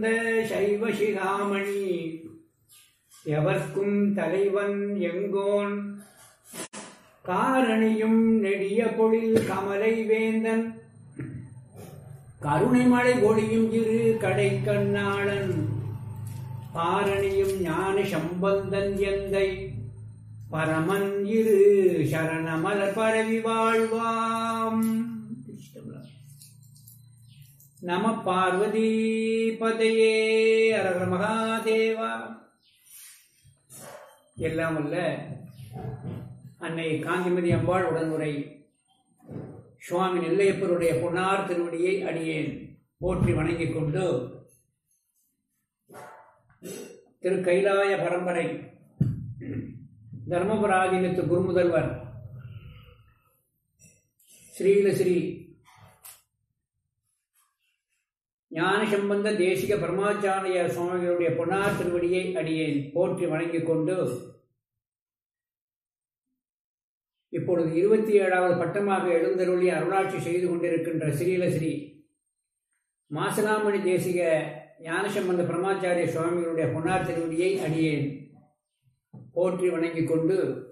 சைவ சிகாமணி எவர்க்கும் தலைவன் எங்கோன் காரணியும் நெடிய பொழில் கமலை வேந்தன் கருணைமலை பொழியும் இரு கடை கண்ணாளன் பாரணியும் ஞான சம்பந்தன் எந்தை பரமன் இரு சரணமலர் பரவி வாழ்வாம் திருச்சிட்டம்பலம். நம பார்வதி பதையே அரகர மகாதேவா எல்லாம் வல்ல அன்னை காந்திமதி அம்பாள் உடனுரை சுவாமி நெல்லையப்பருடைய பொன்னார் திருவடியை அடியேன் போற்றி வணங்கிக் கொண்டு திரு கைலாய பரம்பரை தர்மபுராதீனத்து குருமுதல்வர் ஸ்ரீல ஸ்ரீ ஞானசம்பந்த தேசிக பரமாச்சாரிய சுவாமிகளுடைய பொன்னார் திருவடியை அடியேன் போற்றி வணங்கிக் கொண்டு இப்பொழுது இருபத்தி ஏழாவது பட்டமாக எழுந்தருளி அருளாட்சி செய்து கொண்டிருக்கின்ற ஸ்ரீல ஸ்ரீ மாசலாமணி தேசிக ஞானசம்பந்த பரமாச்சாரிய சுவாமிகளுடைய பொன்னார் திருவடியை அடியேன் போற்றி வணங்கிக் கொண்டு